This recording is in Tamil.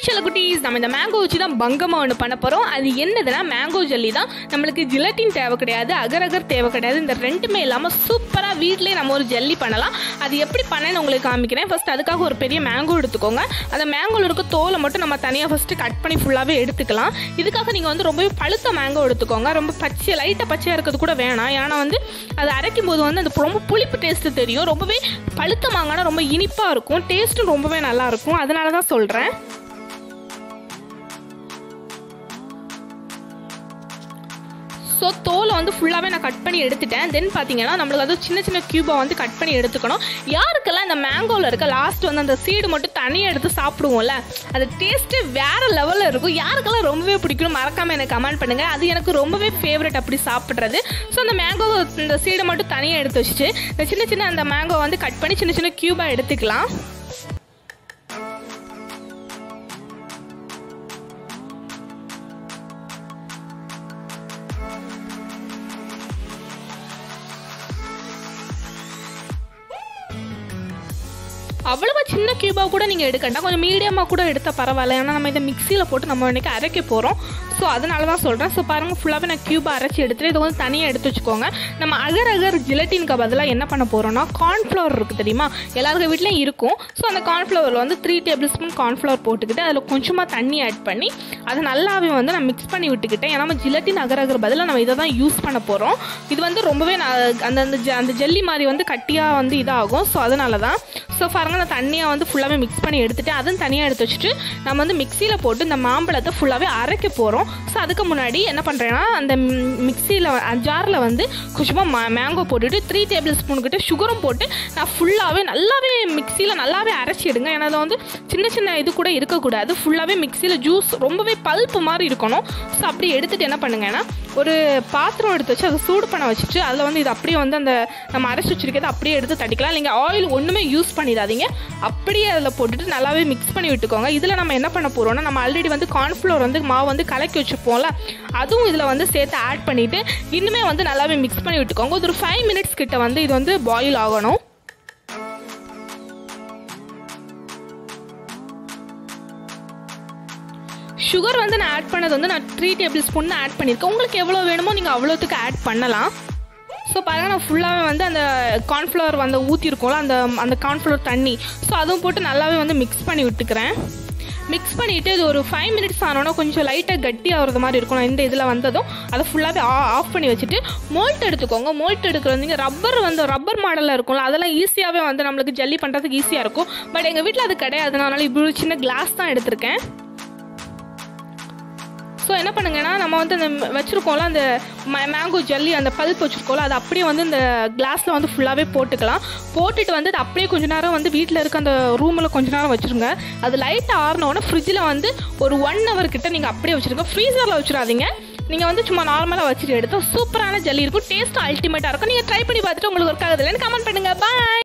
செல்ல குட்டீஸ் நம்ம இந்த மேங்கோ வச்சு தான் பங்கமாக ஒன்று பண்ண போகிறோம் அது என்னதுன்னா மேங்கோ ஜல்லி தான் நம்மளுக்கு ஜிலட்டின் தேவை கிடையாது அகர் அகர் தேவை கிடையாது இந்த ரெண்டுமே இல்லாமல் சூப்பராக வீட்டிலே நம்ம ஒரு ஜல்லி பண்ணலாம் அது எப்படி பண்ணேன்னு உங்களுக்கு காமிக்கிறேன் ஃபர்ஸ்ட் அதுக்காக ஒரு பெரிய மேங்கோ எடுத்துக்கோங்க அந்த மேங்கோவில் இருக்க தோலை மட்டும் நம்ம தனியாக ஃபஸ்ட்டு கட் பண்ணி ஃபுல்லாகவே எடுத்துக்கலாம் இதுக்காக நீங்கள் வந்து ரொம்பவே பழுத்த மேங்கோ எடுத்துக்கோங்க ரொம்ப பச்சை லைட்டாக பச்சையாக இருக்கிறது கூட வேணாம் ஏன்னா வந்து அது அரைக்கும் போது வந்து அந்த ரொம்ப புளிப்பு டேஸ்ட்டு தெரியும் ரொம்பவே பழுத்த மாங்கானா ரொம்ப இனிப்பாக இருக்கும் டேஸ்ட்டும் ரொம்பவே நல்லா இருக்கும் அதனால தான் சொல்கிறேன் ஸோ தோலை வந்து ஃபுல்லாகவே நான் கட் பண்ணி எடுத்துட்டேன் தென் பார்த்தீங்கன்னா நம்மளுக்கு அது சின்ன சின்ன க்யூபாக வந்து கட் பண்ணி எடுத்துக்கணும் யாருக்கெல்லாம் இந்த மேங்கோவில் இருக்க லாஸ்ட் வந்து அந்த சீடு மட்டும் தனியாக எடுத்து சாப்பிடுவோம்ல அது டேஸ்ட்டு வேறு லெவலில் இருக்கும் யாருக்கெல்லாம் ரொம்பவே பிடிக்கும் மறக்காமல் எனக்கு கமெண்ட் பண்ணுங்கள் அது எனக்கு ரொம்பவே ஃபேவரட் அப்படி சாப்பிட்றது ஸோ அந்த மேங்கோ இந்த சீடை மட்டும் தனியாக எடுத்து வச்சுட்டு இந்த சின்ன சின்ன அந்த மேங்கோ வந்து கட் பண்ணி சின்ன சின்ன க்யூபாக எடுத்துக்கலாம் அவ்வளவா சின்ன கியூபாக கூட நீங்கள் எடுக்கண்டா கொஞ்சம் மீடியமாக கூட எடுத்தால் பரவாயில்ல ஏன்னா நம்ம இதை மிக்சியில் போட்டு நம்ம இன்னைக்கு அரைக்க போகிறோம் ஸோ அதனால தான் சொல்கிறேன் ஸோ பாருங்கள் ஃபுல்லாகவே நான் கியூபாக அரைச்சி எடுத்துட்டு இதை வந்து தனியாக எடுத்து வச்சுக்கோங்க நம்ம அகர் அகர் ஜிலட்டினுக்கு பதிலாக என்ன பண்ண போகிறோம்னா கார்ன்ஃப்ளவர் இருக்குது தெரியுமா எல்லாருக்கும் வீட்லேயும் இருக்கும் ஸோ அந்த கார்ன்ஃப்ளவரில் வந்து த்ரீ டேபிள் ஸ்பூன் கார்ன்ஃப்ளவர் போட்டுக்கிட்டு அதில் கொஞ்சமாக தண்ணி ஆட் பண்ணி அதை நல்லாவே வந்து நான் மிக்ஸ் பண்ணி விட்டுக்கிட்டேன் ஏன்னா நம்ம ஜிலட்டின் அகர் அகர் பதிலாக நம்ம இதை தான் யூஸ் பண்ண போகிறோம் இது வந்து ரொம்பவே நான் அந்த அந்த ஜ- அந்த ஜெல்லி மாதிரி வந்து கட்டியாக வந்து இதாகும் ஸோ அதனால தான் ஸோ பாருங்க நான் தண்ணியை வந்து ஃபுல்லாகவே மிக்ஸ் பண்ணி எடுத்துட்டு அதுவும் தனியாக எடுத்து வச்சுட்டு நம்ம வந்து மிக்சியில் போட்டு இந்த மாம்பழத்தை ஃபுல்லாகவே அரைக்க போகிறோம் ஸோ அதுக்கு முன்னாடி என்ன பண்ணுறேன்னா அந்த மிக்சியில் ஜாரில் வந்து கொஞ்சமாக மா மேங்கோ போட்டுட்டு த்ரீ டேபிள் ஸ்பூன் கிட்ட சுகரும் போட்டு நான் ஃபுல்லாகவே நல்லாவே மிக்சியில் நல்லாவே அரைச்சி எடுங்க ஏன்னா அதில் வந்து சின்ன சின்ன இது கூட இருக்கக்கூடாது ஃபுல்லாகவே மிக்சியில் ஜூஸ் ரொம்பவே பல்ப்பு மாதிரி இருக்கணும் ஸோ அப்படி எடுத்துட்டு என்ன பண்ணுங்கன்னா ஒரு பாத்திரம் எடுத்து வச்சு அதை சூடு பண்ண வச்சுட்டு அதில் வந்து இது அப்படியே வந்து அந்த நம்ம அரைச்சி வச்சிருக்கிறது அப்படியே எடுத்து தட்டிக்கலாம் நீங்கள் ஆயில் ஒன்றுமே யூஸ் பண்ணிடாதீங்க அப்படியே அதில் போட்டுட்டு நல்லாவே மிக்ஸ் பண்ணி விட்டுக்கோங்க இதில் நம்ம என்ன பண்ண போகிறோம்னா நம்ம ஆல்ரெடி வந்து கார்ன்ஃப்ளவர் வந்து மாவு வந்து கலக்கி வச்சுருப்போம்ல அதுவும் இதில் வந்து சேர்த்து ஆட் பண்ணிவிட்டு இன்னுமே வந்து நல்லாவே மிக்ஸ் பண்ணி விட்டுக்கோங்க ஒரு ஃபைவ் மினிட்ஸ் கிட்ட வந்து இது வந்து பாயில் ஆகணும் சுகர் வந்து நான் ஆட் பண்ணது வந்து நான் த்ரீ டேபிள் ஸ்பூன் ஆட் பண்ணியிருக்கேன் உங்களுக்கு எவ்வளோ வேணுமோ நீங்கள் அவ்வளோத்துக்கு ஆட் பண்ணலாம் ஸோ பாருங்க நான் ஃபுல்லாகவே வந்து அந்த கார்ன்ஃப்ளவர் வந்து ஊற்றிருக்கோம்ல அந்த அந்த கார்ன்ஃப்ளவர் தண்ணி ஸோ அதுவும் போட்டு நல்லாவே வந்து மிக்ஸ் பண்ணி விட்டுக்கிறேன் மிக்ஸ் பண்ணிவிட்டு இது ஒரு ஃபைவ் மினிட்ஸ் ஆனோன்னா கொஞ்சம் லைட்டாக கட்டி ஆகுறது மாதிரி இருக்கும் நான் இந்த இதில் வந்ததும் அதை ஃபுல்லாகவே ஆஃப் பண்ணி வச்சுட்டு மோல்ட் எடுத்துக்கோங்க மோல்ட் எடுக்கிறது நீங்கள் ரப்பர் வந்து ரப்பர் மாடலில் இருக்கும்ல அதெல்லாம் ஈஸியாகவே வந்து நம்மளுக்கு ஜல்லி பண்ணுறதுக்கு ஈஸியாக இருக்கும் பட் எங்கள் வீட்டில் அது கிடையாது அதனால இப்படி ஒரு சின்ன கிளாஸ் தான் எடுத்திருக்கேன் ஸோ என்ன பண்ணுங்கன்னா நம்ம வந்து அந்த ம- வச்சிருக்கோம்ல அந்த மேங்கோ ஜல்லி அந்த பல்ப் வச்சிருக்கோம்ல அது அப்படியே வந்து இந்த கிளாஸில் வந்து ஃபுல்லாகவே போட்டுக்கலாம் போட்டுட்டு வந்து அது அப்படியே கொஞ்ச நேரம் வந்து வீட்டில் இருக்க அந்த ரூமில் கொஞ்ச நேரம் வச்சிருங்க அது லைட்டாக ஆறினோடனே ஃப்ரிட்ஜில் வந்து ஒரு ஒன் ஹவர் கிட்ட நீங்கள் அப்படியே வச்சிருங்க ஃப்ரீசரில் வச்சிடாதீங்க நீங்கள் வந்து சும்மா நார்மலாக வச்சுட்டு எடுத்தா சூப்பரான ஜல்லி இருக்கும் டேஸ்ட் அல்டிமேட்டாக இருக்கும் நீங்கள் ட்ரை பண்ணி பார்த்துட்டு உங்களுக்கு ஒர்க் ஆகுதுலன்னு கமெண்ட் பண்ணுங்கள் பாய்